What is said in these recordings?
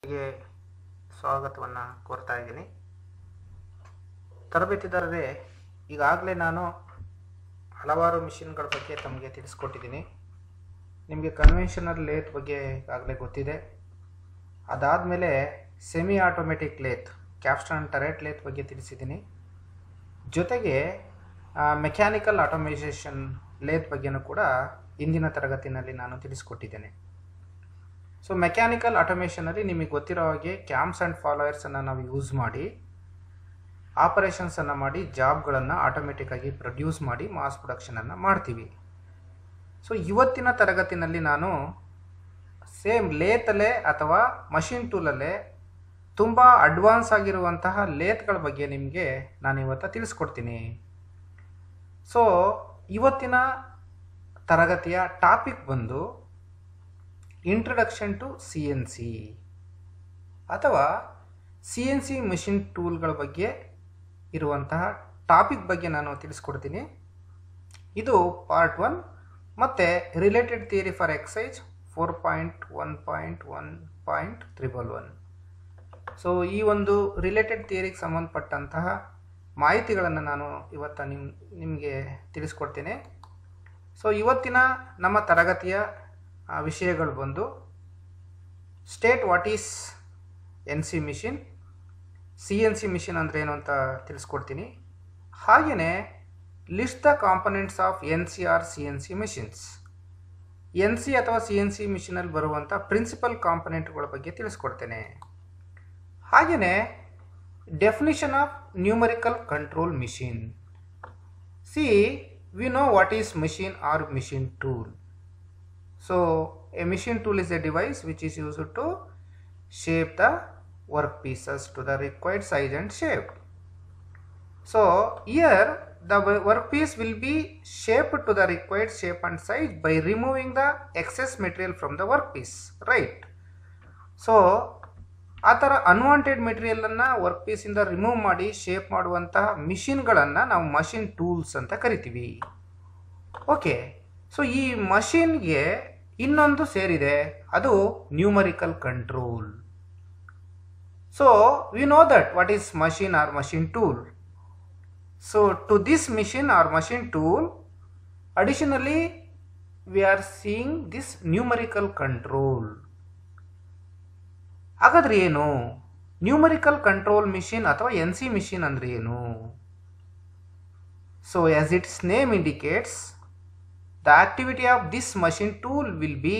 ಗೆ ಸ್ವಾಗತವನ್ನು ಕೋರ್ತಾ ಇದ್ದೀನಿ ತರಬೇತಿದಾರರೇ ಈಗಾಗಲೇ ನಾನು ಹಲವಾರು ಮಿಷಿನ್ಗಳ ಬಗ್ಗೆ ತಮಗೆ ತಿಳಿಸ್ಕೊಟ್ಟಿದ್ದೀನಿ ನಿಮಗೆ ಕನ್ವೆನ್ಷನಲ್ ಲೇತ್ ಬಗ್ಗೆ ಈಗಾಗಲೇ ಗೊತ್ತಿದೆ ಅದಾದಮೇಲೆ semi automatic lathe capstan turret lathe ಬಗ್ಗೆ ತಿಳಿಸಿದ್ದೀನಿ ಜೊತೆಗೆ ಮೆಕ್ಯಾನಿಕಲ್ ಆಟೋಮೈಸೇಷನ್ ಲೇತ್ ಬಗ್ಗೆನೂ ಕೂಡ ಇಂದಿನ ತರಗತಿನಲ್ಲಿ ನಾನು ತಿಳಿಸ್ಕೊಟ್ಟಿದ್ದೇನೆ ಸೊ ಮೆಕ್ಯಾನಿಕಲ್ ಆಟೋಮೇಷನಲ್ಲಿ ನಿಮಗೆ ಗೊತ್ತಿರೋ ಹಾಗೆ ಕ್ಯಾಮ್ಸ್ ಆ್ಯಂಡ್ ಫಾಲೋಯರ್ಸನ್ನು ನಾವು ಯೂಸ್ ಮಾಡಿ ಆಪರೇಷನ್ಸನ್ನು ಮಾಡಿ ಜಾಬ್ಗಳನ್ನು ಆಟೋಮೆಟಿಕ್ಕಾಗಿ ಪ್ರೊಡ್ಯೂಸ್ ಮಾಡಿ ಮಾಸ್ ಪ್ರೊಡಕ್ಷನನ್ನು ಮಾಡ್ತೀವಿ ಸೊ ಇವತ್ತಿನ ತರಗತಿನಲ್ಲಿ ನಾನು ಸೇಮ್ ಲೇತಲ್ಲೇ ಅಥವಾ ಮಷಿನ್ ಟೂಲಲ್ಲೇ ತುಂಬ ಅಡ್ವಾನ್ಸ್ ಆಗಿರುವಂತಹ ಲೇತ್ಗಳ ಬಗ್ಗೆ ನಿಮಗೆ ನಾನು ಇವತ್ತು ತಿಳಿಸ್ಕೊಡ್ತೀನಿ ಸೊ ಇವತ್ತಿನ ತರಗತಿಯ ಟಾಪಿಕ್ ಬಂದು introduction to C N C ಅಥವಾ ಸಿ ಎನ್ ಸಿ ಮಿಷಿನ್ ಟೂಲ್ಗಳ ಬಗ್ಗೆ ಇರುವಂತಹ ಟಾಪಿಕ್ ಬಗ್ಗೆ ನಾನು ತಿಳಿಸ್ಕೊಡ್ತೀನಿ ಇದು ಪಾರ್ಟ್ ಒನ್ ಮತ್ತು related theory for exercise four point one point one point triple one so ಈ ಒಂದು ರಿಲೇಟೆಡ್ ಥಿಯರಿಗೆ ಸಂಬಂಧಪಟ್ಟಂತಹ ಮಾಹಿತಿಗಳನ್ನು ನಾನು ಇವತ್ತು ನಿಮ್ಮ ನಿಮಗೆ ತಿಳಿಸ್ಕೊಡ್ತೇನೆ ಸೊ ಇವತ್ತಿನ ನಮ್ಮ ತರಗತಿಯ ಆ ವಿಷಯಗಳು ಬಂದು state what is N C machine C N C machine ಅಂದರೆ ಏನು ಅಂತ ತಿಳಿಸ್ಕೊಡ್ತೀನಿ ಹಾಗೆಯೇ list the components of N C R C N C machines N C ಅಥವಾ ಸಿ ಎನ್ ಸಿ ಮಿಷಿನಲ್ಲಿ ಬರುವಂಥ ಪ್ರಿನ್ಸಿಪಲ್ ಕಾಂಪೊನೆಂಟ್ಗಳ ಬಗ್ಗೆ ತಿಳಿಸ್ಕೊಡ್ತೇನೆ ಹಾಗೆಯೇ definition of numerical control machine see we know what is machine or machine tool So a machine tool is a device which is used to shape the work pieces to the required size and shape. So here the workpiece will be shaped to the required shape and size by removing the excess material from the workpiece, right? So ಆ ಥರ unwanted ಮೆಟೀರಿಯಲನ್ನು work ಪೀಸಿಂದ remove ಮಾಡಿ shape ಮಾಡುವಂತಹ ಮಿಷಿನ್ಗಳನ್ನು ನಾವು machine tools ಅಂತ ಕರಿತೀವಿ ಓಕೆ ಸೊ ಈ ಮಷಿನ್ಗೆ ಇನ್ನೊಂದು ಸೇರಿದೆ ಅದು numerical control so we know that what is machine or machine tool so to this machine or machine tool additionally we are seeing this numerical control ಹಾಗಾದ್ರೆ ಏನು ನ್ಯೂಮರಿಕಲ್ ಕಂಟ್ರೋಲ್ ಮಿಷಿನ್ ಅಥವಾ N C machine ಅಂದ್ರೆ ಏನು so as its name indicates the activity of this machine tool will be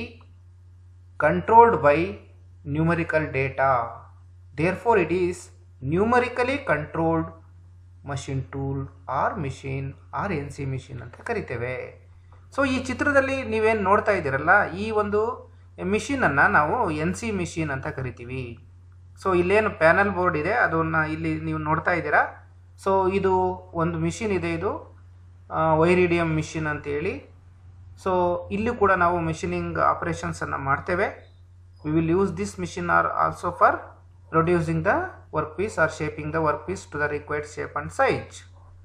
controlled by numerical data therefore it is numerically controlled machine tool or machine or NC machine ಅಂತ ಕರಿತೇವೆ so ಈ ಚಿತ್ರದಲ್ಲಿ ನೀವೇನು ನೋಡ್ತಾ ಇದ್ದೀರಲ್ಲ ಈ ಒಂದು ಮಿಷಿನನ್ನು ನಾವು ಎನ್ ಸಿ ಮಿಷಿನ್ ಅಂತ ಕರಿತೀವಿ ಸೊ ಇಲ್ಲೇನು ಪ್ಯಾನಲ್ ಬೋರ್ಡ್ ಇದೆ ಅದನ್ನು ಇಲ್ಲಿ ನೀವು ನೋಡ್ತಾ ಇದ್ದೀರಾ ಸೊ ಇದು ಒಂದು ಮಿಷಿನ್ ಇದೆ ಇದು ವೈರಿಡಿಯಂ ಮಿಷಿನ್ ಅಂತೇಳಿ ಸೊ ಇಲ್ಲೂ ಕೂಡ ನಾವು ಮಿಷಿನಿಂಗ್ ಆಪರೇಷನ್ಸನ್ನು ಮಾಡ್ತೇವೆ we will use this machine or also for producing the work piece or shaping the work piece to the required shape and size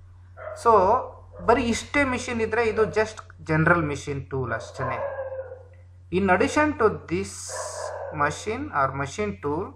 so ಬರೀ ಇಷ್ಟೇ ಮಿಷಿನ್ ಇದ್ದರೆ ಇದು ಜಸ್ಟ್ ಜನರಲ್ ಮಿಷಿನ್ ಟೂಲ್ ಅಷ್ಟೇ in addition to this machine or machine tool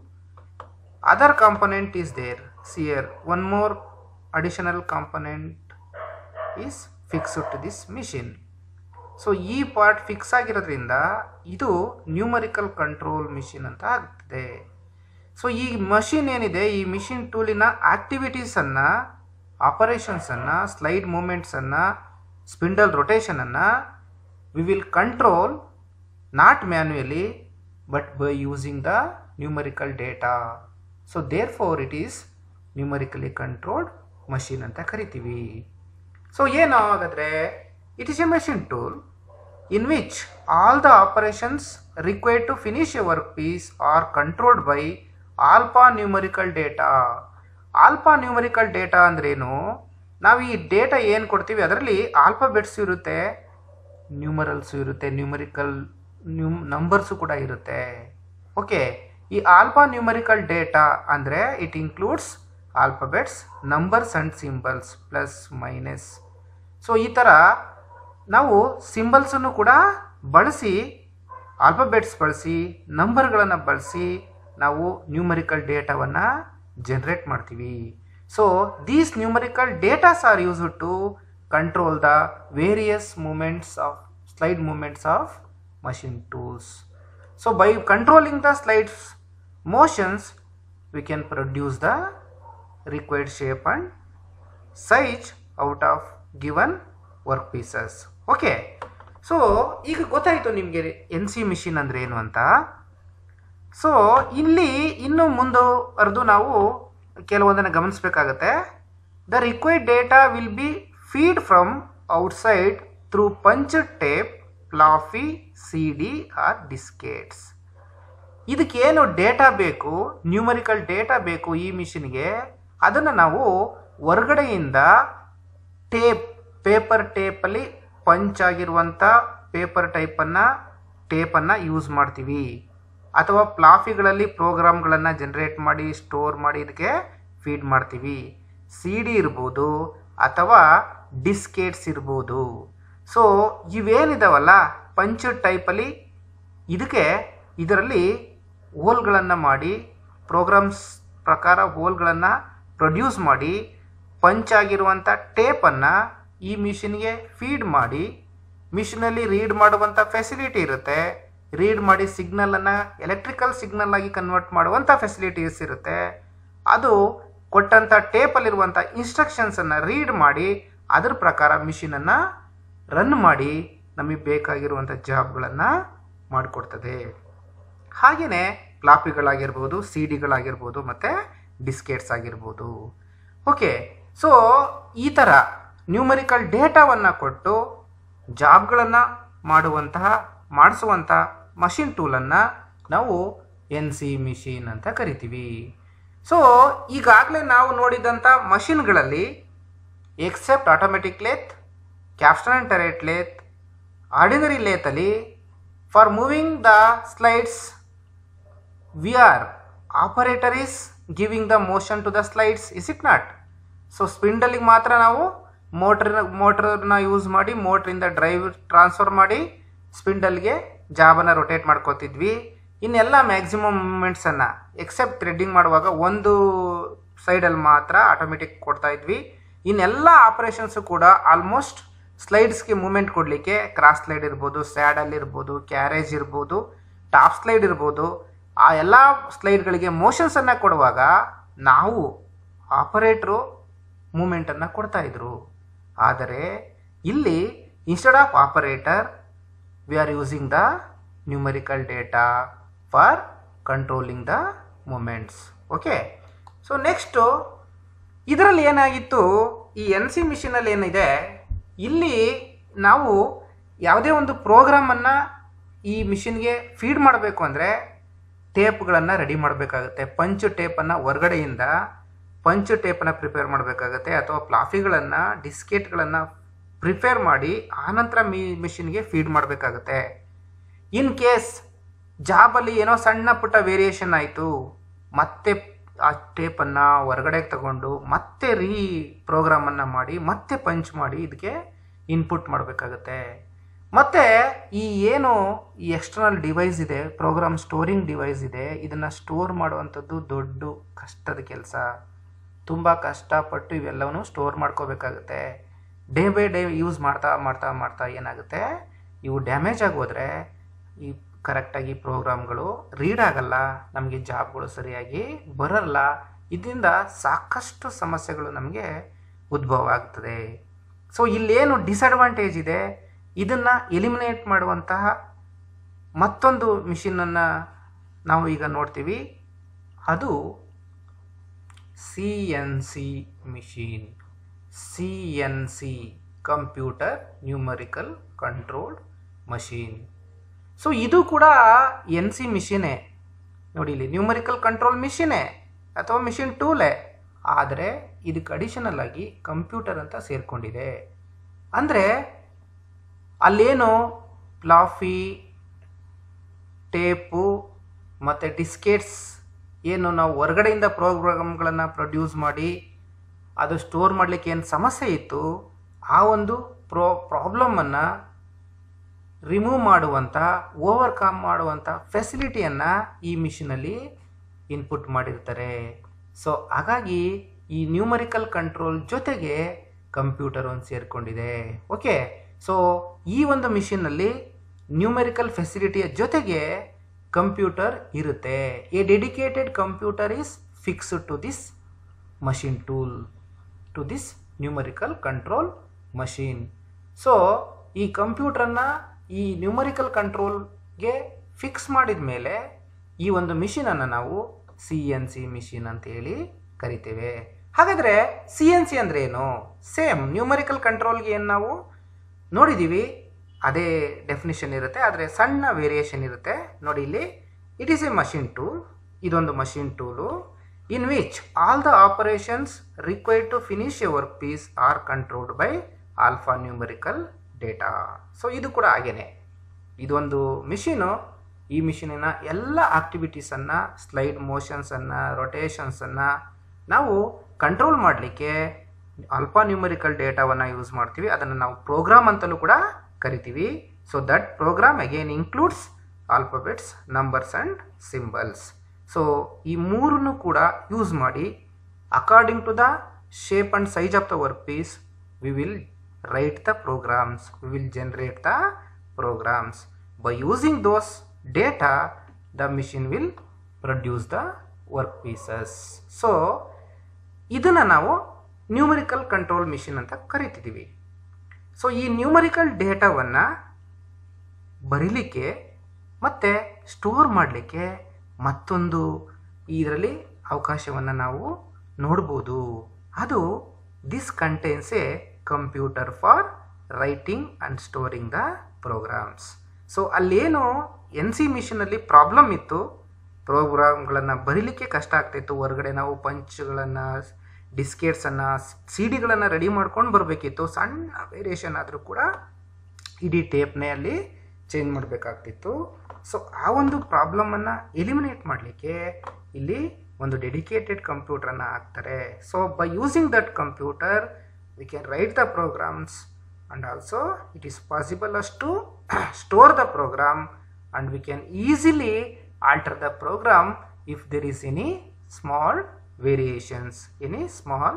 other component is there sir one more additional component is fixed to this machine so ಈ part fix ಆಗಿರೋದ್ರಿಂದ ಇದು numerical control machine ಅಂತ ಆಗ್ತದೆ so ಈ machine ಏನಿದೆ ಈ machine ಟೂಲಿನ ಆಕ್ಟಿವಿಟೀಸನ್ನು ಆಪರೇಷನ್ಸನ್ನು ಸ್ಲೈಡ್ ಮೂಮೆಂಟ್ಸನ್ನು ಸ್ಪಿಂಡಲ್ ರೊಟೇಷನನ್ನು we will control not manually but by using the numerical data so therefore it is numerically controlled machine ಅಂತ ಕರಿತೀವಿ ಸೊ ಏನು ಹಾಗಾದರೆ it is a machine tool in which all the operations required to finish a workpiece are controlled by alpha numerical data alpha numerical data ಅಂದ್ರೇನು ನಾವು ಈ data ಏನು ಕೊಡ್ತೀವಿ ಅದರಲ್ಲಿ ಆಲ್ಫಾಬೆಟ್ಸ್ ಇರುತ್ತೆ ನ್ಯೂಮರಲ್ಸು ಇರುತ್ತೆ ನ್ಯೂಮರಿಕಲ್ ನ್ಯೂ ನಂಬರ್ಸು ಕೂಡ ಇರುತ್ತೆ ಓಕೆ ಈ ಆಲ್ಫಾ ನ್ಯೂಮರಿಕಲ್ ಡೇಟಾ ಅಂದರೆ it includes alphabets numbers and symbols plus minus so ಈ ಥರ ನಾವು ಸಿಂಬಲ್ಸನ್ನು ಕೂಡ ಬಳಸಿ ಆಲ್ಫಾಬೆಟ್ಸ್ ಬಳಸಿ ನಂಬರ್ಗಳನ್ನು ಬಳಸಿ ನಾವು ನ್ಯೂಮರಿಕಲ್ ಡೇಟಾವನ್ನು ಜನರೇಟ್ ಮಾಡ್ತೀವಿ so these numerical datas are use to control the various movements of slide movements of machine tools. So by controlling the slides motions, we can produce the required shape and size out of given work pieces. Okay so ಈಗ ಗೊತ್ತಾಯಿತು ನಿಮಗೆ N C machine ಅಂದರೆ ಏನು ಅಂತ so ಇಲ್ಲಿ ಇನ್ನು ಮುಂದುವರೆದು ನಾವು ಕೆಲವೊಂದನ್ನು ಗಮನಿಸಬೇಕಾಗತ್ತೆ the required data will be feed from outside through punch tape floppy C D or diskettes ಇದಕ್ಕೇನು ಡೇಟಾ ಬೇಕು ನ್ಯೂಮರಿಕಲ್ ಡೇಟಾ ಬೇಕು ಈ ಮಿಷಿನ್ಗೆ ಅದನ್ನು ನಾವು ಹೊರಗಡೆಯಿಂದ ಟೇಪ್ ಪೇಪರ್ ಟೇಪಲ್ಲಿ ಪಂಚ್ ಆಗಿರುವಂಥ ಪೇಪರ್ ಟೈಪನ್ನು ಟೇಪನ್ನು ಯೂಸ್ ಮಾಡ್ತೀವಿ ಅಥವಾ ಪ್ಲಾಫಿಗಳಲ್ಲಿ ಪ್ರೋಗ್ರಾಮ್ಗಳನ್ನು ಜನ್ರೇಟ್ ಮಾಡಿ ಸ್ಟೋರ್ ಮಾಡಿ ಇದಕ್ಕೆ ಫೀಡ್ ಮಾಡ್ತೀವಿ ಸಿ ಡಿ ಇರ್ಬೋದು ಅಥವಾ ಡಿಸ್ಕೇಟ್ಸ್ ಇರ್ಬೋದು ಸೊ ಇವೇನಿದಾವಲ್ಲ ಪಂಚ್ ಟೈಪಲ್ಲಿ ಇದಕ್ಕೆ ಇದರಲ್ಲಿ ಹೋಲ್ಗಳನ್ನು ಮಾಡಿ ಪ್ರೋಗ್ರಾಮ್ಸ್ ಪ್ರಕಾರ ಹೋಲ್ಗಳನ್ನು ಪ್ರೊಡ್ಯೂಸ್ ಮಾಡಿ ಪಂಚ್ ಆಗಿರುವಂಥ ಟೇಪನ್ನು ಈ ಮಿಷಿನ್ಗೆ ಫೀಡ್ ಮಾಡಿ ಮಿಷಿನಲ್ಲಿ ರೀಡ್ ಮಾಡುವಂಥ ಫೆಸಿಲಿಟಿ ಇರುತ್ತೆ ರೀಡ್ ಮಾಡಿ ಸಿಗ್ನಲನ್ನು ಎಲೆಕ್ಟ್ರಿಕಲ್ ಸಿಗ್ನಲ್ ಆಗಿ ಕನ್ವರ್ಟ್ ಮಾಡುವಂಥ ಫೆಸಿಲಿಟೀಸ್ ಇರುತ್ತೆ ಅದು ಕೊಟ್ಟಂಥ ಟೇಪಲ್ಲಿರುವಂಥ ಇನ್ಸ್ಟ್ರಕ್ಷನ್ಸನ್ನು ರೀಡ್ ಮಾಡಿ ಅದ್ರ ಪ್ರಕಾರ ಮಿಷಿನನ್ನು ರನ್ ಮಾಡಿ ನಮಗೆ ಬೇಕಾಗಿರುವಂಥ ಜಾಬ್ಗಳನ್ನು ಮಾಡಿಕೊಡ್ತದೆ ಹಾಗೆಯೇ ಫ್ಲಾಪಿಗಳಾಗಿರ್ಬೋದು ಸಿ ಡಿಗಳಾಗಿರ್ಬೋದು ಮತ್ತು ಡಿಸ್ಕೇಟ್ಸ್ ಆಗಿರ್ಬೋದು ಓಕೆ ಸೊ ಈ ಥರ ನ್ಯೂಮರಿಕಲ್ ಡೇಟಾವನ್ನು ಕೊಟ್ಟು ಜಾಬ್ಗಳನ್ನು ಮಾಡುವಂತಹ ಮಾಡಿಸುವಂಥ ಮಷಿನ್ ಟೂಲನ್ನು ನಾವು ಎನ್ ಸಿ ಮಿಷಿನ್ ಅಂತ ಕರಿತೀವಿ ಸೊ ಈಗಾಗಲೇ ನಾವು ನೋಡಿದಂಥ ಮಷಿನ್ಗಳಲ್ಲಿ except automatic lathe capstan and turret lathe ordinary ಲೇತಲ್ಲಿ for moving the slides we are operator is giving the motion to the slides is it not so ಸ್ಪಿಂಡಲಿಗೆ ಮಾತ್ರ ನಾವು ಮೋಟ್ರಿನ ಮೋಟ್ರನ್ನ ಯೂಸ್ ಮಾಡಿ ಮೋಟ್ರಿಂದ ಡ್ರೈವ್ ಟ್ರಾನ್ಸ್ಫರ್ ಮಾಡಿ ಸ್ಪಿಂಡಲ್ಗೆ ಜಾಬನ್ನು ರೊಟೇಟ್ ಮಾಡ್ಕೋತಿದ್ವಿ ಇನ್ನೆಲ್ಲ ಮ್ಯಾಕ್ಸಿಮಮ್ ಮೂಮೆಂಟ್ಸನ್ನು ಎಕ್ಸೆಪ್ಟ್ ಥ್ರೆಡ್ಡಿಂಗ್ ಮಾಡುವಾಗ ಒಂದು ಸೈಡಲ್ಲಿ ಮಾತ್ರ ಆಟೋಮೆಟಿಕ್ ಕೊಡ್ತಾ ಇದ್ವಿ ಇನ್ನೆಲ್ಲ ಆಪರೇಷನ್ಸು ಕೂಡ ಆಲ್ಮೋಸ್ಟ್ ಸ್ಲೈಡ್ಸ್ಗೆ ಮೂಮೆಂಟ್ ಕೊಡಲಿಕ್ಕೆ ಕ್ರಾಸ್ ಸ್ಲೈಡ್ ಇರ್ಬೋದು ಸ್ಯಾಡಲ್ ಇರ್ಬೋದು ಕ್ಯಾರೇಜ್ ಇರ್ಬೋದು ಟಾಪ್ ಸ್ಲೈಡ್ ಇರ್ಬೋದು ಆ ಎಲ್ಲ ಸ್ಲೈಡ್ಗಳಿಗೆ ಮೋಷನ್ಸನ್ನು ಕೊಡುವಾಗ ನಾವು ಆಪರೇಟ್ರು ಮೂಮೆಂಟನ್ನು ಕೊಡ್ತಾಯಿದ್ರು ಆದರೆ ಇಲ್ಲಿ instead of operator we are using the numerical data for controlling the movements okay so next ಇದರಲ್ಲಿ ಏನಾಗಿತ್ತು ಈ ಎನ್ ಸಿ ಮಿಷಿನಲ್ಲಿ ಏನಿದೆ ಇಲ್ಲಿ ನಾವು ಯಾವುದೇ ಒಂದು ಪ್ರೋಗ್ರಾಮನ್ನು ಈ ಮಿಷಿನ್ಗೆ ಫೀಡ್ ಮಾಡಬೇಕು ಅಂದರೆ ಟೇಪ್ಗಳನ್ನು ರೆಡಿ ಮಾಡಬೇಕಾಗುತ್ತೆ ಪಂಚ್ ಟೇಪನ್ನು ಹೊರಗಡೆಯಿಂದ ಪಂಚ್ ಟೇಪನ್ನು ಪ್ರಿಪೇರ್ ಮಾಡಬೇಕಾಗತ್ತೆ ಅಥವಾ ಪ್ಲಾಫಿಗಳನ್ನು ಡಿಸ್ಕೆಟ್ಗಳನ್ನು ಪ್ರಿಪೇರ್ ಮಾಡಿ ಆನಂತರ ಮಿ ಮಿಷಿನ್ಗೆ ಫೀಡ್ ಮಾಡಬೇಕಾಗತ್ತೆ ಇನ್ ಕೇಸ್ ಜಾಬಲ್ಲಿ ಏನೋ ಸಣ್ಣ ಪುಟ್ಟ ವೇರಿಯೇಷನ್ ಆಯಿತು ಮತ್ತೆ ಆ ಟೇಪನ್ನು ಹೊರಗಡೆಗೆ ತಗೊಂಡು ಮತ್ತೆ ರೀ ಪ್ರೋಗ್ರಾಮನ್ನು ಮಾಡಿ ಮತ್ತೆ ಪಂಚ್ ಮಾಡಿ ಇದಕ್ಕೆ ಇನ್ಪುಟ್ ಮಾಡಬೇಕಾಗತ್ತೆ ಮತ್ತು ಈ ಏನು ಈ ಎಕ್ಸ್ಟರ್ನಲ್ ಡಿವೈಸ್ ಇದೆ ಪ್ರೋಗ್ರಾಮ್ ಸ್ಟೋರಿಂಗ್ ಡಿವೈಸ್ ಇದೆ ಇದನ್ನು ಸ್ಟೋರ್ ಮಾಡುವಂಥದ್ದು ದೊಡ್ಡ ಕಷ್ಟದ ಕೆಲಸ ತುಂಬ ಕಷ್ಟಪಟ್ಟು ಇವೆಲ್ಲವನ್ನೂ ಸ್ಟೋರ್ ಮಾಡ್ಕೋಬೇಕಾಗುತ್ತೆ ಡೇ ಬೈ ಡೇ ಯೂಸ್ ಮಾಡ್ತಾ ಮಾಡ್ತಾ ಮಾಡ್ತಾ ಏನಾಗುತ್ತೆ ಇವು ಡ್ಯಾಮೇಜ್ ಆಗೋದ್ರೆ ಈ ಕರೆಕ್ಟಾಗಿ ಪ್ರೋಗ್ರಾಮ್ಗಳು ರೀಡ್ ಆಗಲ್ಲ ನಮಗೆ ಜಾಬ್ಗಳು ಸರಿಯಾಗಿ ಬರಲ್ಲ ಇದರಿಂದ ಸಾಕಷ್ಟು ಸಮಸ್ಯೆಗಳು ನಮಗೆ ಉದ್ಭವ ಆಗ್ತದೆ ಸೊ ಇಲ್ಲೇನು ಡಿಸಡ್ವಾಂಟೇಜ್ ಇದೆ ಇದನ್ನು ಎಲಿಮಿನೇಟ್ ಮಾಡುವಂತಹ ಮತ್ತೊಂದು ಮಿಷಿನನ್ನು ನಾವು ಈಗ ನೋಡ್ತೀವಿ ಅದು C N C machine C N C computer numerical controlled machine so ಇದು ಕೂಡ ಎನ್ ಸಿ ಮಿಷಿನೇ ನೋಡಿ ಇಲ್ಲಿ ನ್ಯೂಮರಿಕಲ್ ಕಂಟ್ರೋಲ್ ಮಿಷಿನೇ ಅಥವಾ ಮಿಷಿನ್ ಟೂಲೇ ಆದರೆ ಇದಕ್ಕೆ ಅಡಿಷನಲ್ ಆಗಿ ಕಂಪ್ಯೂಟರ್ ಅಂತ ಸೇರಿಕೊಂಡಿದೆ ಅಂದರೆ ಅಲ್ಲೇನು ಪ್ಲಾಫಿ ಟೇಪು ಮತ್ತು ಡಿಸ್ಕೆಟ್ಸ್ ಏನು ನಾವು ಹೊರಗಡೆಯಿಂದ ಪ್ರೋಗ್ರಾಮ್ಗಳನ್ನು ಪ್ರೊಡ್ಯೂಸ್ ಮಾಡಿ ಅದು ಸ್ಟೋರ್ ಮಾಡಲಿಕ್ಕೆ ಏನು ಸಮಸ್ಯೆ ಇತ್ತು ಆ ಒಂದು ಪ್ರೋ ಪ್ರಾಬ್ಲಮನ್ನು ರಿಮೂವ್ ಮಾಡುವಂಥ ಓವರ್ಕಮ್ ಮಾಡುವಂಥ ಫೆಸಿಲಿಟಿಯನ್ನು ಈ ಮಿಷಿನಲ್ಲಿ ಇನ್ಪುಟ್ ಮಾಡಿರ್ತಾರೆ ಸೊ ಹಾಗಾಗಿ ಈ ನ್ಯೂಮರಿಕಲ್ ಕಂಟ್ರೋಲ್ ಜೊತೆಗೆ ಕಂಪ್ಯೂಟರ್ ಒಂದು ಸೇರಿಕೊಂಡಿದೆ ಓಕೆ ಸೊ ಈ ಒಂದು ಮಿಷಿನ್ನಲ್ಲಿ ನ್ಯೂಮರಿಕಲ್ ಫೆಸಿಲಿಟಿಯ ಜೊತೆಗೆ ಕಂಪ್ಯೂಟರ್ ಇರುತ್ತೆ a dedicated computer is fixed to this machine tool to this numerical control machine so ಈ ಕಂಪ್ಯೂಟ್ರನ್ನು ಈ ನ್ಯೂಮರಿಕಲ್ ಕಂಟ್ರೋಲ್ಗೆ ಫಿಕ್ಸ್ ಮಾಡಿದ ಮೇಲೆ ಈ ಒಂದು ಮಿಷಿನನ್ನು ನಾವು ಸಿ ಎನ್ ಸಿ ಮಿಷಿನ್ ಅಂತೇಳಿ ಕರಿತೇವೆ ಹಾಗಾದರೆ ಸಿ ಎನ್ ಸಿ ಅಂದರೆ ಏನು ಸೇಮ್ ನ್ಯೂಮರಿಕಲ್ ಕಂಟ್ರೋಲ್ಗೆ ಏನು ನಾವು ನೋಡಿದ್ದೀವಿ ಅದೇ ಡೆಫಿನಿಷನ್ ಇರುತ್ತೆ ಆದರೆ ಸಣ್ಣ ವೇರಿಯೇಷನ್ ಇರುತ್ತೆ ನೋಡಿ ಇಲ್ಲಿ it is a machine tool ಇದೊಂದು machine tool in which all the operations required to finish a work piece are controlled by alpha numerical data so ಇದು ಕೂಡ ಹಾಗೇನೆ ಇದೊಂದು ಮಿಷಿನು ಈ ಮಿಷಿನಿನ ಎಲ್ಲ ಆಕ್ಟಿವಿಟೀಸನ್ನು ಸ್ಲೈಡ್ ಮೋಷನ್ಸನ್ನು ರೊಟೇಷನ್ಸನ್ನು ನಾವು ಕಂಟ್ರೋಲ್ ಮಾಡಲಿಕ್ಕೆ ಅಲ್ಫಾ ನ್ಯೂಮರಿಕಲ್ ಡೇಟಾವನ್ನು ಯೂಸ್ ಮಾಡ್ತೀವಿ ಅದನ್ನು ನಾವು ಪ್ರೋಗ್ರಾಮ್ ಅಂತಲೂ ಕೂಡ ಕರಿತೀವಿ so that program again includes alphabets numbers and symbols so ಈ ಮೂರನ್ನು ಕೂಡ ಯೂಸ್ ಮಾಡಿ according to the shape and size of the work piece we will write the programs we will generate the programs by using those data the machine will produce the work pieces so ಇದನ್ನು ನಾವು numerical control machine ಅಂತ ಕರಿತಿದ್ದೀವಿ so ಈ numerical ಡೇಟಾವನ್ನು ಬರೀಲಿಕ್ಕೆ ಮತ್ತು store ಮಾಡಲಿಕ್ಕೆ ಮತ್ತೊಂದು ಇದರಲ್ಲಿ ಅವಕಾಶವನ್ನು ನಾವು ನೋಡ್ಬೋದು ಅದು this contains a computer for writing and storing the programs so ಅಲ್ಲೇನು ಎನ್ ಸಿ ಮಿಷನಲ್ಲಿ ಪ್ರಾಬ್ಲಮ್ ಇತ್ತು ಪ್ರೋಗ್ರಾಮ್ಗಳನ್ನು ಬರೀಲಿಕ್ಕೆ ಕಷ್ಟ ಆಗ್ತಾಯಿತ್ತು ಹೊರಗಡೆ ನಾವು ಪಂಚ್ಗಳನ್ನು ಡಿಸ್ಕೇಟ್ಸನ್ನು ಸಿ ಡಿಗಳನ್ನು ರೆಡಿ ಮಾಡ್ಕೊಂಡು ಬರಬೇಕಿತ್ತು ಸಣ್ಣ ವೇರಿಯೇಷನ್ ಆದರೂ ಕೂಡ ಇಡೀ ಟೇಪ್ನೇ ಅಲ್ಲಿ ಚೇಂಜ್ ಮಾಡಬೇಕಾಗ್ತಿತ್ತು ಸೊ ಆ ಒಂದು ಪ್ರಾಬ್ಲಮನ್ನು ಎಲಿಮಿನೇಟ್ ಮಾಡಲಿಕ್ಕೆ ಇಲ್ಲಿ ಒಂದು ಡೆಡಿಕೇಟೆಡ್ ಕಂಪ್ಯೂಟರನ್ನು ಹಾಕ್ತಾರೆ so by using that computer we can write the programs and also it is possible as to store the program and we can easily alter the program if there is any small variations any small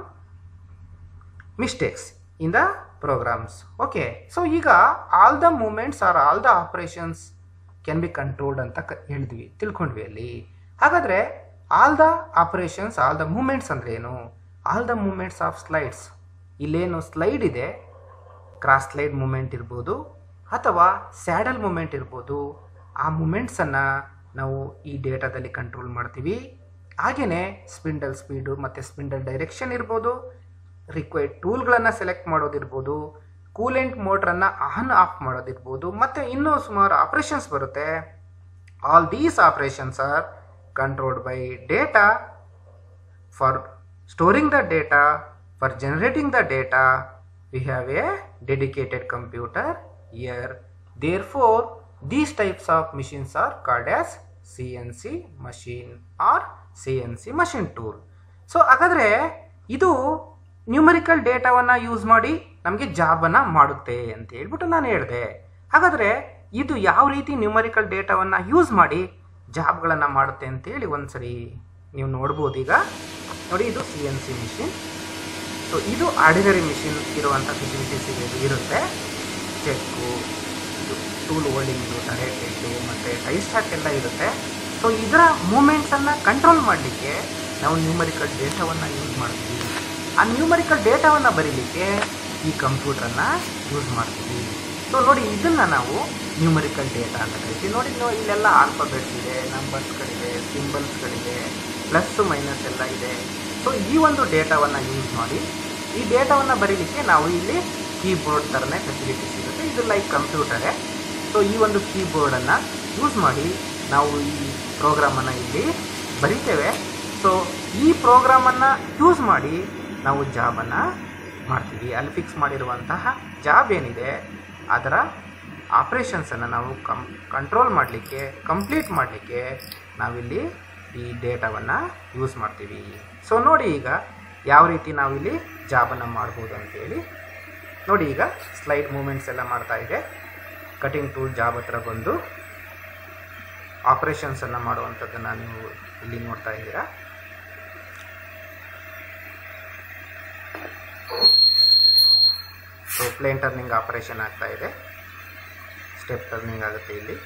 mistakes in the programs okay so ಈಗ all the movements or all the operations can be controlled ಅಂತ ಕ ಹೇಳಿದ್ವಿ ತಿಳ್ಕೊಂಡ್ವಿ ಅಲ್ಲಿ ಹಾಗಾದರೆ all the operations all the movements ಅಂದರೆ ಏನು all the movements of slides ಇಲ್ಲೇನು ಸ್ಲೈಡ್ ಇದೆ ಕ್ರಾಸ್ ಸ್ಲೈಡ್ ಮೂಮೆಂಟ್ ಇರ್ಬೋದು ಅಥವಾ ಸ್ಯಾಡಲ್ ಮೂಮೆಂಟ್ ಇರ್ಬೋದು ಆ ಮೂಮೆಂಟ್ಸನ್ನು ನಾವು ಈ ಡೇಟಾದಲ್ಲಿ ಕಂಟ್ರೋಲ್ ಮಾಡ್ತೀವಿ ಹಾಗೆಯೇ ಸ್ಪಿಂಡಲ್ ಸ್ಪೀಡು ಮತ್ತು ಸ್ಪಿಂಡಲ್ ಡೈರೆಕ್ಷನ್ ಇರ್ಬೋದು ರಿಕ್ವೈರ್ಡ್ ಟೂಲ್ಗಳನ್ನು ಸೆಲೆಕ್ಟ್ ಮಾಡೋದಿರ್ಬೋದು ಕೂಲೆಂಟ್ ಮೋಟ್ರನ್ನು ಆನ್ ಆಫ್ ಮಾಡೋದಿರ್ಬೋದು ಮತ್ತು ಇನ್ನೂ ಸುಮಾರು ಆಪ್ರೇಷನ್ಸ್ ಬರುತ್ತೆ all these operations are controlled by data for storing the data for generating the data we have a dedicated computer here therefore these types of machines are called as CNC machine or CNC machine tool. So ಹಾಗಾದರೆ ಇದು numerical ಡೇಟಾವನ್ನು use ಮಾಡಿ ನಮಗೆ ಜಾಬನ್ನು ಮಾಡುತ್ತೆ ಅಂತ ಹೇಳ್ಬಿಟ್ಟು ನಾನು ಹೇಳಿದೆ ಹಾಗಾದರೆ ಇದು ಯಾವ ರೀತಿ ನ್ಯೂಮರಿಕಲ್ ಡೇಟಾವನ್ನು ಯೂಸ್ ಮಾಡಿ ಜಾಬ್ಗಳನ್ನು ಮಾಡುತ್ತೆ ಅಂತೇಳಿ ಒಂದ್ಸರಿ ನೀವು ನೋಡ್ಬೋದು ಈಗ ನೋಡಿ ಇದು C N C machine so ಇದು ಆರ್ಡಿನರಿ ಮಿಷಿನ್ ಇರುವಂಥ ಫೆಸಿಲಿಟೀಸ್ ಇರುತ್ತೆ check tool holding direct head ಮತ್ತು ಟೈ ಸ್ಟಾಕ್ ಎಲ್ಲ ಇರುತ್ತೆ ಸೊ ಇದರ ಮೂಮೆಂಟ್ಸನ್ನು ಕಂಟ್ರೋಲ್ ಮಾಡಲಿಕ್ಕೆ ನಾವು ನ್ಯೂಮರಿಕಲ್ ಡೇಟಾವನ್ನು ಯೂಸ್ ಮಾಡ್ತೀವಿ ಆ ನ್ಯೂಮರಿಕಲ್ ಡೇಟಾವನ್ನು ಬರೀಲಿಕ್ಕೆ ಈ ಕಂಪ್ಯೂಟ್ರನ್ನು ಯೂಸ್ ಮಾಡ್ತೀವಿ ಸೊ ನೋಡಿ ಇದನ್ನು ನಾವು ನ್ಯೂಮರಿಕಲ್ ಡೇಟಾ ಅಂತ ಕರಿತೀವಿ ನೋಡಿ ನೀವು ಇಲ್ಲೆಲ್ಲ ಆಲ್ಫಾಬೆಟ್ಸ್ ಇದೆ ನಂಬರ್ಸ್ಗಳಿದೆ ಸಿಂಬಲ್ಸ್ಗಳಿದೆ ಪ್ಲಸ್ಸು ಮೈನಸ್ ಎಲ್ಲ ಇದೆ ಸೊ ಈ ಒಂದು ಡೇಟಾವನ್ನು ಯೂಸ್ ಮಾಡಿ ಈ ಡೇಟಾವನ್ನು ಬರೀಲಿಕ್ಕೆ ನಾವು ಇಲ್ಲಿ ಕೀಬೋರ್ಡ್ ಥರನೇ ಫೆಸಿಲಿಟೀಸ್ ಇರುತ್ತೆ ಇದು ಲೈಕ್ ಕಂಪ್ಯೂಟರೇ ಸೊ ಈ ಒಂದು ಕೀಬೋರ್ಡನ್ನು ಯೂಸ್ ಮಾಡಿ ನಾವು ಈ ಪ್ರೋಗ್ರಾಮನ್ನು ಇಲ್ಲಿ ಬರಿತೇವೆ ಸೊ ಈ ಪ್ರೋಗ್ರಾಮನ್ನು ಯೂಸ್ ಮಾಡಿ ನಾವು ಜಾಬನ್ನು ಮಾಡ್ತೀವಿ ಅಲ್ಲಿ ಫಿಕ್ಸ್ ಮಾಡಿರುವಂತಹ ಜಾಬ್ ಏನಿದೆ ಅದರ ಆಪ್ರೇಷನ್ಸನ್ನು ನಾವು ಕಂ ಕಂಟ್ರೋಲ್ ಮಾಡಲಿಕ್ಕೆ ಕಂಪ್ಲೀಟ್ ಮಾಡಲಿಕ್ಕೆ ನಾವಿಲ್ಲಿ ಈ ಡೇಟಾವನ್ನು ಯೂಸ್ ಮಾಡ್ತೀವಿ ಸೊ ನೋಡಿ ಈಗ ಯಾವ ರೀತಿ ನಾವಿಲ್ಲಿ ಜಾಬನ್ನು ಮಾಡ್ಬೋದು ಅಂತೇಳಿ ನೋಡಿ ಈಗ ಸ್ಲೈಡ್ ಮೂಮೆಂಟ್ಸ್ ಎಲ್ಲ ಮಾಡ್ತಾ ಇದೆ ಕಟಿಂಗ್ ಟೂಲ್ ಜಾಬ್ ಹತ್ರ ಬಂದು ಆಪರೇಷನ್ಸನ್ನು ಮಾಡುವಂಥದ್ದನ್ನು ನೀವು ಇಲ್ಲಿ ನೋಡ್ತಾ ಇದ್ದೀರಾ ಸೊ ಪ್ಲೇನ್ ಟರ್ನಿಂಗ್ ಆಪರೇಷನ್ ಆಗ್ತಾ ಇದೆ ಸ್ಟೆಪ್ ಟರ್ನಿಂಗ್ ಆಗುತ್ತೆ ಇಲ್ಲಿ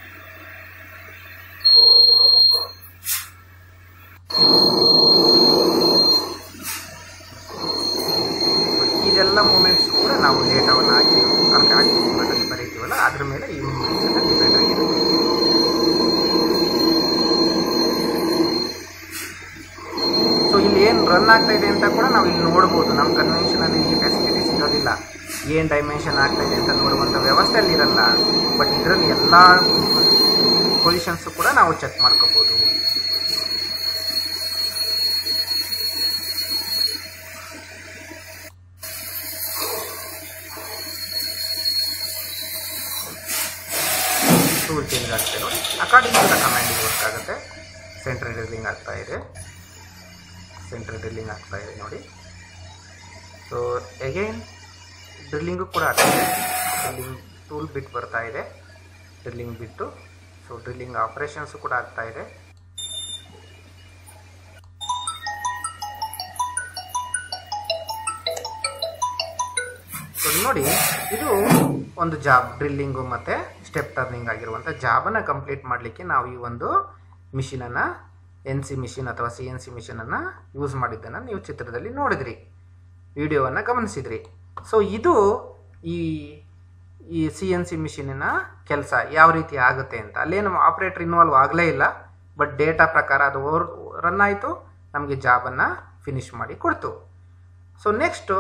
ಇದೆಲ್ಲ ಮೂಮೆಂಟ್ಸ್ ಕೂಡ ನಾವು ಡೇಟಾವನ್ನು ಹಾಕಿ ಅದಕ್ಕೆ ಹಾಕಿ ಫಾರ್ಮೆಟಲ್ಲಿ ಬರೀತೀವಲ್ಲ ಅದ್ರ ಮೇಲೆ ಈ ಮೂಮೆಂಟ್ಸನ್ನು ಡಿಪೆಂಡ್ ಆಗಿರುತ್ತೆ ಸೊ ಇಲ್ಲಿ ಏನು ರನ್ ಆಗ್ತಾ ಇದೆ ಅಂತ ಕೂಡ ನಾವು ಇಲ್ಲಿ ನೋಡ್ಬೋದು ನಮ್ಮ ಕನ್ವೆನ್ಷನಲ್ಲಿ ಈ ಫೆಸಿಲಿಟೀಸ್ ಇರೋದಿಲ್ಲ ಏನು ಡೈಮೆನ್ಷನ್ ಆಗ್ತಾ ಇದೆ ಅಂತ ನೋಡುವಂಥ ವ್ಯವಸ್ಥೆಯಲ್ಲಿ ಇರಲ್ಲ ಬಟ್ ಇದರಲ್ಲಿ ಎಲ್ಲ ಪೊಸಿಷನ್ಸು ಕೂಡ ನಾವು ಚೆಕ್ ಮಾಡ್ಕೋಬೋದು ಟೂಲ್ ಚೇಂಜ್ ಆಗುತ್ತೆ ನೋಡಿ ಅಕಾರ್ಡಿಂಗ್ ಟು ದ ಕಮ್ಯಾಂಡಿಗೆ ವರ್ಕ್ ಆಗುತ್ತೆ ಸೆಂಟ್ರ್ ಡ್ರಿಲ್ಲಿಂಗ್ ಆಗ್ತಾ ಇದೆ ಸೆಂಟ್ರ್ ಡ್ರಿಲ್ಲಿಂಗ್ ಆಗ್ತಾ ಇದೆ ನೋಡಿ ಸೊ ಎಗೈನ್ ಡ್ರಿಲ್ಲಿಂಗು ಕೂಡ ಆಗ್ತಿದೆ ಡ್ರಿಲ್ಲಿಂಗ್ ಟೂಲ್ ಬಿಟ್ ಬರ್ತಾ ಇದೆ ಡ್ರಿಲ್ಲಿಂಗ್ ಬಿಟ್ಟು ಸೊ ಡ್ರಿಲ್ಲಿಂಗ್ ಆಪರೇಷನ್ಸು ಕೂಡ ಆಗ್ತಾ ಇದೆ ಸೊ ನೋಡಿ ಇದು ಒಂದು ಜಾಬ್ ಡ್ರಿಲ್ಲಿಂಗು ಮತ್ತು ಸ್ಟೆಪ್ ಟರ್ನಿಂಗ್ ಆಗಿರುವಂಥ ಜಾಬನ್ನು ಕಂಪ್ಲೀಟ್ ಮಾಡಲಿಕ್ಕೆ ನಾವು ಈ ಒಂದು ಮಿಷಿನನ್ನು ಎನ್ ಸಿ ಮಿಷಿನ್ ಅಥವಾ ಸಿ ಎನ್ ಸಿ ಮಿಷಿನನ್ನು ಯೂಸ್ ಮಾಡಿದ್ದನ್ನು ನೀವು ಚಿತ್ರದಲ್ಲಿ ನೋಡಿದ್ರಿ ವಿಡಿಯೋವನ್ನು ಗಮನಿಸಿದ್ರಿ ಸೊ ಇದು ಈ ಈ ಸಿ ಎನ್ ಸಿ ಮಿಷಿನಿನ ಕೆಲಸ ಯಾವ ರೀತಿ ಆಗುತ್ತೆ ಅಂತ ಅಲ್ಲೇನು ಆಪ್ರೇಟರ್ ಇನ್ವಾಲ್ವ್ ಆಗಲೇ ಇಲ್ಲ ಬಟ್ ಡೇಟಾ ಪ್ರಕಾರ ಅದು ಓವರ್ ರನ್ ಆಯಿತು ನಮಗೆ ಜಾಬನ್ನು ಫಿನಿಶ್ ಮಾಡಿ ಕೊಡ್ತು ಸೊ ನೆಕ್ಸ್ಟು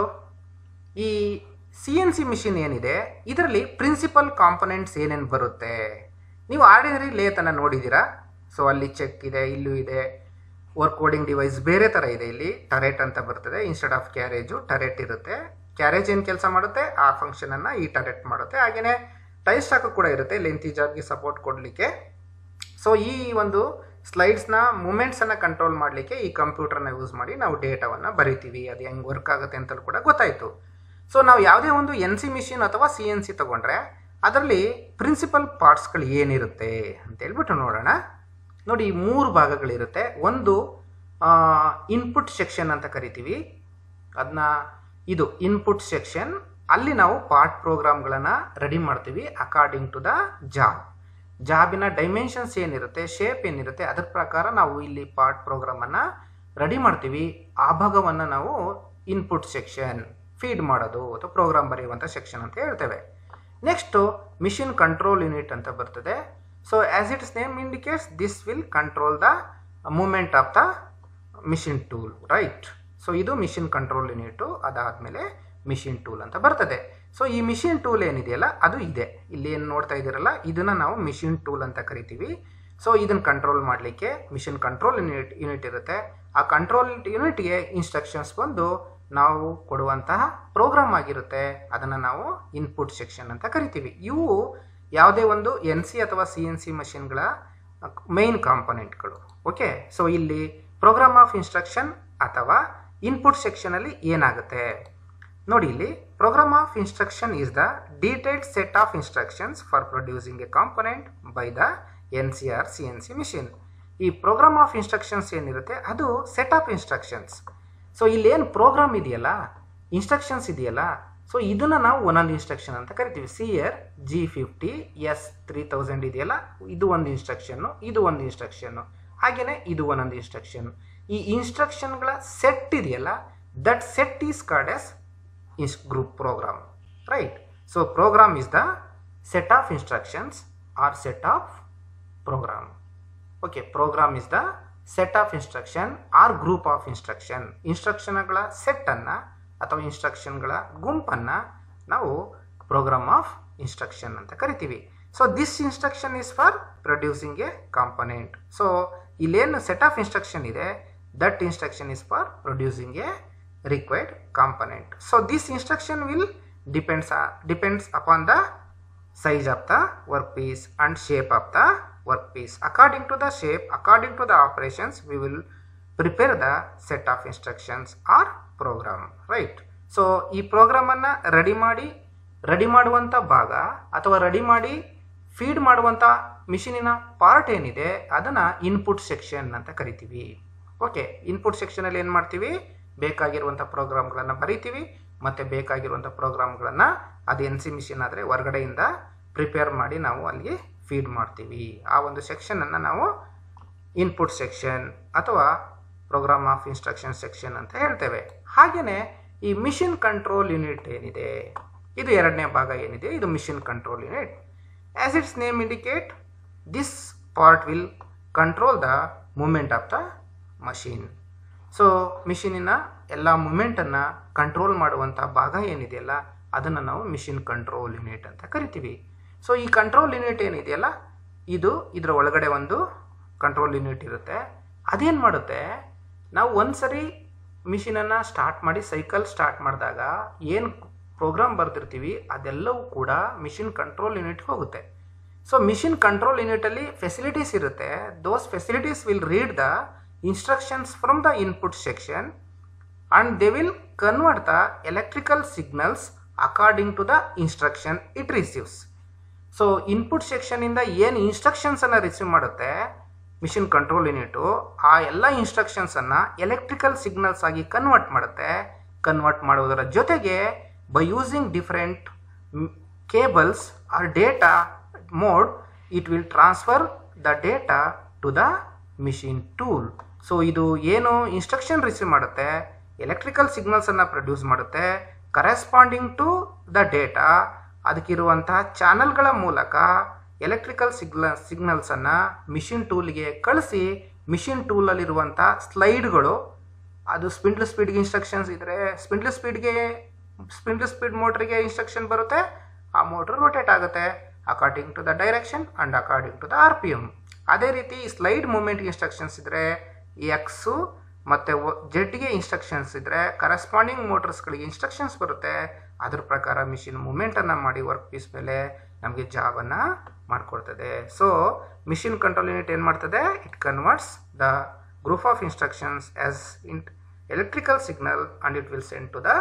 ಈ ಸಿ ಎನ್ ಸಿ ಮಿಷಿನ್ ಏನಿದೆ ಇದರಲ್ಲಿ ಪ್ರಿನ್ಸಿಪಲ್ ಕಾಂಪೊನೆಂಟ್ಸ್ ಏನೇನು ಬರುತ್ತೆ ನೀವು ಆರ್ಡಿನರಿ ಲೇತನ್ನು ನೋಡಿದ್ದೀರಾ ಸೊ ಅಲ್ಲಿ ಚೆಕ್ ಇದೆ ಇಲ್ಲೂ ಇದೆ ವರ್ಕ್ ಕೋಡಿಂಗ್ ಡಿವೈಸ್ ಬೇರೆ ಥರ ಇದೆ ಇಲ್ಲಿ ಟರೆಟ್ ಅಂತ ಬರ್ತದೆ ಇನ್ಸ್ಟೆಡ್ ಆಫ್ ಕ್ಯಾರೇಜು ಟರೆಟ್ ಇರುತ್ತೆ ಕ್ಯಾರೇಜ್ ಏನು ಕೆಲಸ ಮಾಡುತ್ತೆ ಆ ಫಂಕ್ಷನನ್ನು ಈ ಟರೆಟ್ ಮಾಡುತ್ತೆ ಹಾಗೆಯೇ ಟೈ ಸ್ಟಾಕು ಕೂಡ ಇರುತ್ತೆ ಲೆಂತಿ ಜಾಬ್ಗೆ ಸಪೋರ್ಟ್ ಕೊಡಲಿಕ್ಕೆ ಸೊ ಈ ಒಂದು ಸ್ಲೈಡ್ಸ್ನ ಮೂಮೆಂಟ್ಸನ್ನು ಕಂಟ್ರೋಲ್ ಮಾಡಲಿಕ್ಕೆ ಈ ಕಂಪ್ಯೂಟರ್ನ ಯೂಸ್ ಮಾಡಿ ನಾವು ಡೇಟಾವನ್ನು ಬರಿತೀವಿ ಅದು ಹೆಂಗೆ ವರ್ಕ್ ಆಗುತ್ತೆ ಅಂತಲೂ ಕೂಡ ಗೊತ್ತಾಯಿತು ಸೊ ನಾವು ಯಾವುದೇ ಒಂದು ಎನ್ ಸಿ ಮಿಷಿನ್ ಅಥವಾ ಸಿ ಎನ್ ಸಿ ತೊಗೊಂಡ್ರೆ ಅದರಲ್ಲಿ ಪ್ರಿನ್ಸಿಪಲ್ ಪಾರ್ಟ್ಸ್ಗಳು ಏನಿರುತ್ತೆ ಅಂತ ಹೇಳ್ಬಿಟ್ಟು ನೋಡೋಣ ನೋಡಿ ಈ ಮೂರು ಭಾಗಗಳಿರುತ್ತೆ ಒಂದು ಇನ್ಪುಟ್ ಸೆಕ್ಷನ್ ಅಂತ ಕರಿತೀವಿ ಅದನ್ನ ಇದು ಇನ್ಪುಟ್ ಸೆಕ್ಷನ್ ಅಲ್ಲಿ ನಾವು ಪಾರ್ಟ್ ಪ್ರೋಗ್ರಾಮ್ಗಳನ್ನು ರೆಡಿ ಮಾಡ್ತೀವಿ ಅಕಾರ್ಡಿಂಗ್ ಟು ದ ಜಾಬ್ ಜಾಬಿನ ಡೈಮೆನ್ಷನ್ಸ್ ಏನಿರುತ್ತೆ ಶೇಪ್ ಏನಿರುತ್ತೆ ಅದ್ರ ಪ್ರಕಾರ ನಾವು ಇಲ್ಲಿ ಪಾರ್ಟ್ ಪ್ರೋಗ್ರಾಮನ್ನು ರೆಡಿ ಮಾಡ್ತೀವಿ ಆ ಭಾಗವನ್ನು ನಾವು ಇನ್ಪುಟ್ ಸೆಕ್ಷನ್ ಫೀಡ್ ಮಾಡೋದು ಅಥವಾ ಪ್ರೋಗ್ರಾಮ್ ಬರೆಯುವಂಥ ಸೆಕ್ಷನ್ ಅಂತ ಹೇಳ್ತೇವೆ ನೆಕ್ಸ್ಟು ಮಿಷಿನ್ ಕಂಟ್ರೋಲ್ ಯೂನಿಟ್ ಅಂತ ಬರ್ತದೆ so as its name indicates this will control the movement of the machine tool right so ಇದು ಮಿಷಿನ್ ಕಂಟ್ರೋಲ್ ಯೂನಿಟು ಅದಾದಮೇಲೆ ಮಿಷಿನ್ ಟೂಲ್ ಅಂತ ಬರ್ತದೆ ಸೊ ಈ ಮಿಷಿನ್ ಟೂಲ್ ಏನಿದೆಯಲ್ಲ ಅದು ಇದೆ ಇಲ್ಲಿ ಏನು ನೋಡ್ತಾ ಇದ್ದೀರಲ್ಲ ಇದನ್ನು ನಾವು ಮಿಷಿನ್ ಟೂಲ್ ಅಂತ ಕರಿತೀವಿ ಸೊ ಇದನ್ನು ಕಂಟ್ರೋಲ್ ಮಾಡಲಿಕ್ಕೆ ಮಿಷಿನ್ ಕಂಟ್ರೋಲ್ ಯೂನಿಟ್ ಯೂನಿಟ್ ಇರುತ್ತೆ ಆ ಕಂಟ್ರೋಲ್ ಯೂನಿಟ್ಗೆ ಇನ್ಸ್ಟ್ರಕ್ಷನ್ಸ್ ಬಂದು ನಾವು ಕೊಡುವಂತಹ ಪ್ರೋಗ್ರಾಮ್ ಆಗಿರುತ್ತೆ ಅದನ್ನು ನಾವು ಇನ್ಪುಟ್ ಸೆಕ್ಷನ್ ಅಂತ ಕರಿತೀವಿ ಇವು ಯಾವುದೇ ಒಂದು ಎನ್ ಸಿ ಅಥವಾ ಸಿ ಎನ್ ಸಿ ಮಷಿನ್ಗಳ ಮೈನ್ ಕಾಂಪೊನೆಂಟ್ಗಳು ಓಕೆ ಸೊ ಇಲ್ಲಿ ಪ್ರೋಗ್ರಾಮ್ ಆಫ್ ಇನ್ಸ್ಟ್ರಕ್ಷನ್ ಅಥವಾ ಇನ್ಪುಟ್ ಸೆಕ್ಷನಲ್ಲಿ ಏನಾಗುತ್ತೆ ನೋಡಿ ಇಲ್ಲಿ program of instruction is the detailed set of instructions for producing a component by the N C R C N C machine ಈ program of instructions ಏನಿರುತ್ತೆ ಅದು set of instructions so ಇಲ್ಲಿ ಏನು ಪ್ರೋಗ್ರಾಮ್ ಇದೆಯಲ್ಲ ಇನ್ಸ್ಟ್ರಕ್ಷನ್ಸ್ ಇದೆಯಲ್ಲ so ಇದನ್ನು ನಾವು ಒಂದೊಂದು ಇನ್ಸ್ಟ್ರಕ್ಷನ್ ಅಂತ ಕರಿತೀವಿ C R G fifty S three thousand ಇದೆಯಲ್ಲ ಇದು ಒಂದು ಇನ್ಸ್ಟ್ರಕ್ಷನ್ನು ಇದು ಒಂದು ಇನ್ಸ್ಟ್ರಕ್ಷನ್ನು ಹಾಗೆಯೇ ಇದು ಒಂದೊಂದು ಇನ್ಸ್ಟ್ರಕ್ಷನ್ ಈ ಇನ್ಸ್ಟ್ರಕ್ಷನ್ಗಳ ಸೆಟ್ ಇದೆಯಲ್ಲ that set is called as is group program right so program is the set of instructions or set of program okay program is the set of instruction or group of instruction ಇನ್ಸ್ಟ್ರಕ್ಷನ್ಗಳ ಸೆಟ್ಟನ್ನು ಅಥವಾ ಇನ್ಸ್ಟ್ರಕ್ಷನ್ಗಳ ಗುಂಪನ್ನು ನಾವು program of instruction ಅಂತ ಕರಿತೀವಿ so this instruction is for producing a component so ಇಲ್ಲೇನು set of instruction ಇದೆ that instruction is for producing a required component. So this instruction will depends uh, depends upon the size of the workpiece and shape of the workpiece. According to the shape, according to the operations, we will prepare the set of instructions or program. Right. So ಈ ಪ್ರೋಗ್ರಾಮನ್ನು ready ಮಾಡಿ ready ಮಾಡುವಂಥ ಭಾಗ ಅಥವಾ ready ಮಾಡಿ feed ಮಾಡುವಂಥ ಮಿಷಿನಿನ part ಏನಿದೆ ಅದನ್ನು ಇನ್ಪುಟ್ ಸೆಕ್ಷನ್ ಅಂತ ಕರಿತೀವಿ ಓಕೆ ಇನ್ಪುಟ್ ಸೆಕ್ಷನಲ್ಲಿ ಏನು ಮಾಡ್ತೀವಿ ಬೇಕಾಗಿರುವಂಥ ಪ್ರೋಗ್ರಾಮ್ಗಳನ್ನು ಬರಿತೀವಿ ಮತ್ತು ಬೇಕಾಗಿರುವಂಥ ಪ್ರೋಗ್ರಾಮ್ಗಳನ್ನು ಅದು ಎನ್ ಸಿ ಮಿಷಿನ್ ಆದರೆ ಹೊರಗಡೆಯಿಂದ ಪ್ರಿಪೇರ್ ಮಾಡಿ ನಾವು ಅಲ್ಲಿಗೆ ಫೀಡ್ ಮಾಡ್ತೀವಿ ಆ ಒಂದು ಸೆಕ್ಷನನ್ನು ನಾವು ಇನ್ಪುಟ್ ಸೆಕ್ಷನ್ ಅಥವಾ ಪ್ರೋಗ್ರಾಮ್ ಆಫ್ ಇನ್ಸ್ಟ್ರಕ್ಷನ್ ಸೆಕ್ಷನ್ ಅಂತ ಹೇಳ್ತೇವೆ ಹಾಗೆಯೇ ಈ ಮಿಷಿನ್ ಕಂಟ್ರೋಲ್ ಯೂನಿಟ್ ಏನಿದೆ ಇದು ಎರಡನೇ ಭಾಗ ಏನಿದೆ ಇದು machine control unit as its name indicate this part will control the movement of the machine so ಮಿಷಿನಿನ ಎಲ್ಲ ಮೂಮೆಂಟನ್ನು ಕಂಟ್ರೋಲ್ ಮಾಡುವಂಥ ಭಾಗ ಏನಿದೆಯಲ್ಲ ಅದನ್ನು ನಾವು ಮಿಷಿನ್ ಕಂಟ್ರೋಲ್ ಯೂನಿಟ್ ಅಂತ ಕರಿತೀವಿ ಸೊ ಈ ಕಂಟ್ರೋಲ್ ಯೂನಿಟ್ ಏನಿದೆಯಲ್ಲ ಇದು ಇದರ ಒಳಗಡೆ ಒಂದು ಕಂಟ್ರೋಲ್ ಯೂನಿಟ್ ಇರುತ್ತೆ ಅದೇನು ಮಾಡುತ್ತೆ ನಾವು ಒಂದು ಸರಿ ಮಿಷಿನನ್ನು ಸ್ಟಾರ್ಟ್ ಮಾಡಿ ಸೈಕಲ್ ಸ್ಟಾರ್ಟ್ ಮಾಡಿದಾಗ ಏನು ಪ್ರೋಗ್ರಾಮ್ ಬರ್ತಿರ್ತೀವಿ ಅದೆಲ್ಲವೂ ಕೂಡ ಮಿಷಿನ್ ಕಂಟ್ರೋಲ್ ಯೂನಿಟ್ಗೆ ಹೋಗುತ್ತೆ ಸೊ ಮಿಷಿನ್ ಕಂಟ್ರೋಲ್ ಯೂನಿಟಲ್ಲಿ ಫೆಸಿಲಿಟೀಸ್ ಇರುತ್ತೆ those facilities will read the instructions from the input section and they will convert the electrical signals according to the instruction it receives so input ಸೆಕ್ಷನಿಂದ ಏನು ಇನ್ಸ್ಟ್ರಕ್ಷನ್ಸನ್ನು receive ಮಾಡುತ್ತೆ machine control unit ಆ ಎಲ್ಲ ಇನ್ಸ್ಟ್ರಕ್ಷನ್ಸನ್ನು electrical signals ಆಗಿ convert ಮಾಡುತ್ತೆ convert ಮಾಡುವುದರ ಜೊತೆಗೆ by using different cables or data mode it will transfer the data to the machine tool so ಇದು ಏನು ಇನ್ಸ್ಟ್ರಕ್ಷನ್ ರಿಸೀವ್ ಮಾಡುತ್ತೆ ಎಲೆಕ್ಟ್ರಿಕಲ್ ಸಿಗ್ನಲ್ಸನ್ನು ಪ್ರೊಡ್ಯೂಸ್ ಮಾಡುತ್ತೆ ಕರೆಸ್ಪಾಂಡಿಂಗ್ ಟು ದ ಡೇಟಾ ಅದಕ್ಕಿರುವಂತಹ ಚಾನಲ್ಗಳ ಮೂಲಕ ಎಲೆಕ್ಟ್ರಿಕಲ್ ಸಿಗ್ನ ಸಿಗ್ನಲ್ಸನ್ನು ಮಿಷಿನ್ ಟೂಲ್ಗೆ ಕಳಿಸಿ ಮಿಷಿನ್ ಟೂಲಲ್ಲಿರುವಂಥ ಸ್ಲೈಡ್ಗಳು ಅದು ಸ್ಪಿಂಡ್ಲ್ ಸ್ಪೀಡ್ಗೆ ಇನ್ಸ್ಟ್ರಕ್ಷನ್ಸ್ ಇದ್ದರೆ ಸ್ಪಿಂಡ್ಲ್ ಸ್ಪೀಡ್ಗೆ ಸ್ಪಿಂಡ್ಲ್ ಸ್ಪೀಡ್ ಮೋಟ್ರಿಗೆ ಇನ್ಸ್ಟ್ರಕ್ಷನ್ ಬರುತ್ತೆ ಆ ಮೋಟ್ರ್ ರೊಟೇಟ್ ಆಗುತ್ತೆ according to the direction and according to the R P M ಅದೇ ರೀತಿ ಸ್ಲೈಡ್ ಮೂಮೆಂಟ್ ಇನ್ಸ್ಟ್ರಕ್ಷನ್ಸ್ ಇದ್ದರೆ ಎಕ್ಸು ಮತ್ತು ಜೆಡ್ಗೆ ಇನ್ಸ್ಟ್ರಕ್ಷನ್ಸ್ ಇದ್ದರೆ ಕರೆಸ್ಪಾಂಡಿಂಗ್ ಮೋಟರ್ಸ್ಗಳಿಗೆ ಇನ್ಸ್ಟ್ರಕ್ಷನ್ಸ್ ಬರುತ್ತೆ ಅದ್ರ ಪ್ರಕಾರ ಮಿಷಿನ್ ಮೂಮೆಂಟನ್ನು ಮಾಡಿ ವರ್ಕ್ ಪೀಸ್ ಮೇಲೆ ನಮಗೆ ಜಾಬನ್ನು ಮಾಡಿಕೊಡ್ತದೆ ಸೊ ಮಿಷಿನ್ ಕಂಟ್ರೋಲ್ ಯೂನಿಟ್ ಏನು ಮಾಡ್ತದೆ it converts the group of instructions as in electrical signal and it will send to the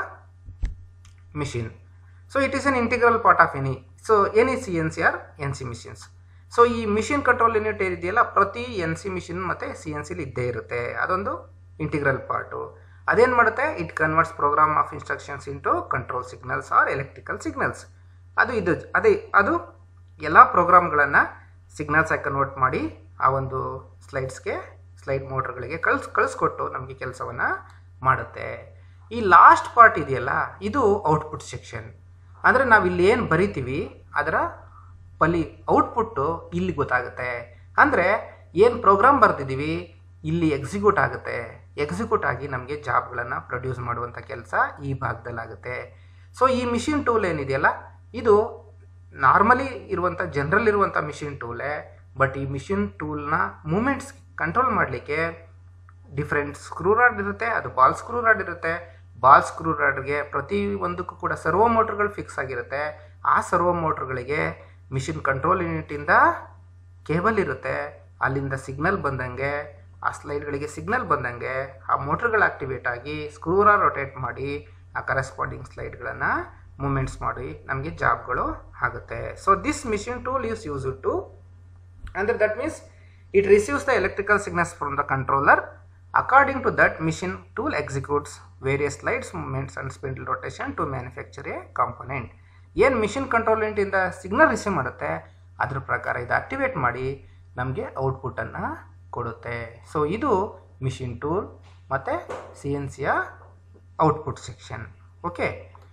machine so it is an integral part of any so any C N C or N C machines so ಈ machine control unit ಏನಿದೆಯಲ್ಲ ಪ್ರತಿ N C machine ಮತ್ತು C N ಸಿಲಿ ಇದ್ದೇ ಇರುತ್ತೆ ಅದೊಂದು integral part ಅದೇನು ಮಾಡುತ್ತೆ it converts program of instructions into control signals or electrical signals ಅದು ಇದು ಅದೇ ಅದು ಎಲ್ಲ ಪ್ರೋಗ್ರಾಮ್ಗಳನ್ನು ಸಿಗ್ನಲ್ಸ್ ಆಗಿ ಕನ್ವರ್ಟ್ ಮಾಡಿ ಆ ಒಂದು ಸ್ಲೈಡ್ಸ್ಗೆ ಸ್ಲೈಡ್ ಮೋಟ್ರ್ಗಳಿಗೆ ಕಳ್ಸಿ ಕಳಿಸ್ಕೊಟ್ಟು ನಮಗೆ ಕೆಲಸವನ್ನು ಮಾಡುತ್ತೆ ಈ ಲಾಸ್ಟ್ ಪಾರ್ಟ್ ಇದೆಯಲ್ಲ ಇದು ಔಟ್ಪುಟ್ ಸೆಕ್ಷನ್ ಅಂದರೆ ನಾವು ಇಲ್ಲಿ ಏನು ಬರಿತೀವಿ ಅದರ ಫಲಿ ಔಟ್ಪುಟ್ಟು ಇಲ್ಲಿ ಗೊತ್ತಾಗುತ್ತೆ ಅಂದರೆ ಏನು ಪ್ರೋಗ್ರಾಮ್ ಬರ್ತಿದ್ದೀವಿ ಇಲ್ಲಿ ಎಕ್ಸಿಕ್ಯೂಟ್ ಆಗುತ್ತೆ ಎಕ್ಸಿಕ್ಯೂಟ್ ಆಗಿ ನಮಗೆ ಜಾಬ್ಗಳನ್ನು ಪ್ರೊಡ್ಯೂಸ್ ಮಾಡುವಂಥ ಕೆಲಸ ಈ ಭಾಗದಲ್ಲಾಗುತ್ತೆ ಸೊ ಈ ಮಿಷಿನ್ ಟೂಲ್ ಏನಿದೆಯಲ್ಲ ಇದು ನಾರ್ಮಲಿ ಇರುವಂಥ ಜನರಲ್ ಇರುವಂಥ ಮಿಷಿನ್ ಟೂಲೇ ಬಟ್ ಈ ಮಿಷಿನ್ ಟೂಲ್ನ ಮೂಮೆಂಟ್ಸ್ ಕಂಟ್ರೋಲ್ ಮಾಡಲಿಕ್ಕೆ ಡಿಫ್ರೆಂಟ್ ಸ್ಕ್ರೂ ರಾಡ್ ಇರುತ್ತೆ ಅದು ಬಾಲ್ ಸ್ಕ್ರೂ ರಾಡ್ ಇರುತ್ತೆ ಬಾಲ್ ಸ್ಕ್ರೂ ರಾಡ್ಗೆ ಪ್ರತಿ ಒಂದಕ್ಕೂ ಕೂಡ ಸರ್ವೋ ಮೋಟ್ರ್ಗಳು ಫಿಕ್ಸ್ ಆಗಿರುತ್ತೆ ಆ ಸರ್ವೋ ಮೋಟ್ರ್ಗಳಿಗೆ ಮಿಷಿನ್ ಕಂಟ್ರೋಲ್ ಯೂನಿಟಿಂದ ಕೇಬಲ್ ಇರುತ್ತೆ ಅಲ್ಲಿಂದ ಸಿಗ್ನಲ್ ಬಂದಂಗೆ ಆ ಸ್ಲೈಡ್ಗಳಿಗೆ ಸಿಗ್ನಲ್ ಬಂದಂಗೆ ಆ ಮೋಟ್ರ್ಗಳು ಆಕ್ಟಿವೇಟ್ ಆಗಿ ಸ್ಕ್ರೂರ ರೊಟೇಟ್ ಮಾಡಿ ಆ ಕರೆಸ್ಪಾಂಡಿಂಗ್ ಸ್ಲೈಡ್ಗಳನ್ನು ಮೂಮೆಂಟ್ಸ್ ಮಾಡಿ ನಮಗೆ ಜಾಬ್ಗಳು ಆಗುತ್ತೆ so this machine tool is use to ಅಂದರೆ that means it receives the electrical signals from the controller according to that machine tool executes various slides movements and spindle rotation to manufacture a component ಏನು machine control ಯೂನಿಟಿಂದ signal receive ಮಾಡುತ್ತೆ ಅದ್ರ ಪ್ರಕಾರ ಇದು activate ಮಾಡಿ ನಮಗೆ ಔಟ್ಪುಟ್ಟನ್ನು ಕೊಡುತ್ತೆ so ಇದು ಮಿಷಿನ್ ಟೂಲ್ ಮತ್ತು ಸಿ ಎನ್ ಸಿಯ ಔಟ್ಪುಟ್ ಸೆಕ್ಷನ್ ಓಕೆ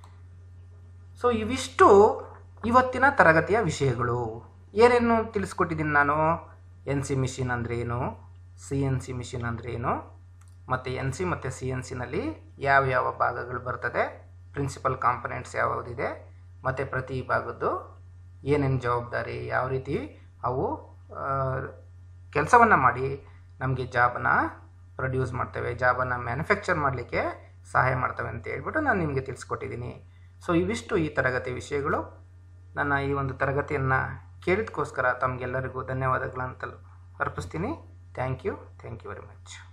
ಸೊ ಇವಿಷ್ಟು ಇವತ್ತಿನ ತರಗತಿಯ ವಿಷಯಗಳು ಏನೇನು ತಿಳಿಸ್ಕೊಟ್ಟಿದ್ದೀನಿ ನಾನು ಎನ್ ಸಿ ಮಿಷಿನ್ ಅಂದರೆ ಏನು ಸಿ ಎನ್ ಸಿ ಮಿಷಿನ್ ಅಂದರೆ ಏನು ಮತ್ತು ಎನ್ ಸಿ ಮತ್ತು ಸಿ ಎನ್ ಸಿನಲ್ಲಿ ಯಾವ ಯಾವ ಭಾಗಗಳು ಬರ್ತದೆ ಪ್ರಿನ್ಸಿಪಲ್ ಕಾಂಪೊನೆಂಟ್ಸ್ ಯಾವುದಿದೆ ಮತ್ತು ಪ್ರತಿ ಭಾಗದ್ದು ಏನೇನು ಜವಾಬ್ದಾರಿ ಯಾವ ರೀತಿ ಅವು ಕೆಲಸವನ್ನು ಮಾಡಿ ನಮಗೆ ಜಾಬನ್ನು ಪ್ರೊಡ್ಯೂಸ್ ಮಾಡ್ತೇವೆ ಜಾಬನ್ನು ಮ್ಯಾನುಫ್ಯಾಕ್ಚರ್ ಮಾಡಲಿಕ್ಕೆ ಸಹಾಯ ಮಾಡ್ತವೆ ಅಂತ ಹೇಳ್ಬಿಟ್ಟು ನಾನು ನಿಮಗೆ ತಿಳಿಸ್ಕೊಟ್ಟಿದ್ದೀನಿ ಸೊ ಇವಿಷ್ಟು ಈ ತರಗತಿ ವಿಷಯಗಳು ನನ್ನ ಈ ಒಂದು ತರಗತಿಯನ್ನು ಕೇಳಿದಕ್ಕೋಸ್ಕರ ತಮಗೆಲ್ಲರಿಗೂ ಧನ್ಯವಾದಗಳಂತ ಅರ್ಪಿಸ್ತೀನಿ thank you thank you very much